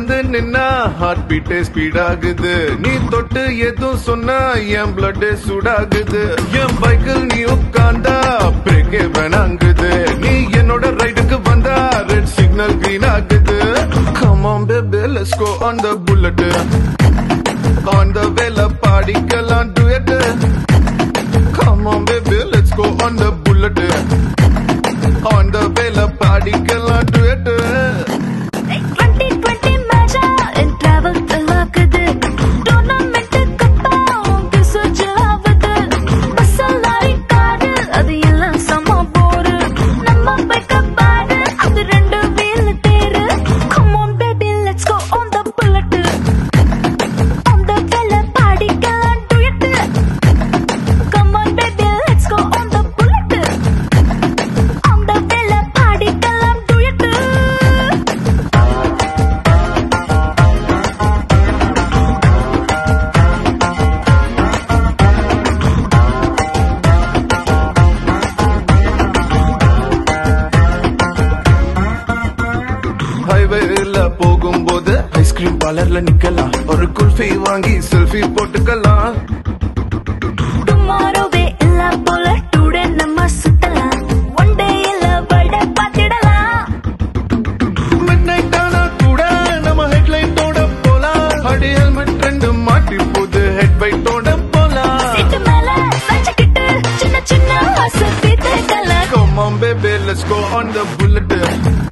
வந்து நின்னா heart பீட்டே speed ஆகுது நீ தொட்டு எதுவும் சொன்னா என் பிளட் சூடாகுது என் பைக்கில் நீ உட்கார்ந்தா பிரேக்கே வேணாங்குது நீ என்னோட ரைடுக்கு வந்தா ரெட் சிக்னல் கிரீன் ஆகுது Come on baby let's go on the bullet on the வேல பாடிக்கலாம் duet Come on baby let's go on the bullet on the வேல பாடிக்கலாம் duet டுவெண்ட்டி டுவெண்ட்டி மேட்சா என் டிராவல் தல்லாக்குது டோர்னமெண்ட் கப்பா உங்க சுஜல் ஆகுது பஸ்ஸல் லாரி காடு அது எல்லாம் சம போரு நம்ம பைக்க பாடு அது ரெண்டு வீல் தேரு come on baby let's go on the bullet on the வெல்ல பாடிக்கலாம் duet come on baby let's go on the bullet on the வெல்ல பாடிக்கலாம் டுயட் ஹைவேல போகும்போது ஐஸ்கிரீம் பார்லர்ல நிக்கலாம் ஒரு குல்ஃபி வாங்கி செல்ஃபி போட்டுக்கலாம் டுமாரோவே இல்ல போல டுடே நம்ம சுத்தலாம் ஒன் டே இல்ல பர்த்டே பார்த்திடலாம் மிட் நைட் ஆனா கூட நம்ம ஹெட்லைட்டோட போலாம் அடி ஹெல்மெட் ரெண்டு மாட்டி போது ஹெட் பைட்டோட போலாம் சீட்டு மேல வச்சுக்கிட்டு சின்ன சின்ன ஆசை தீர்த்துக்கலாம் Come on baby let's go on the bullet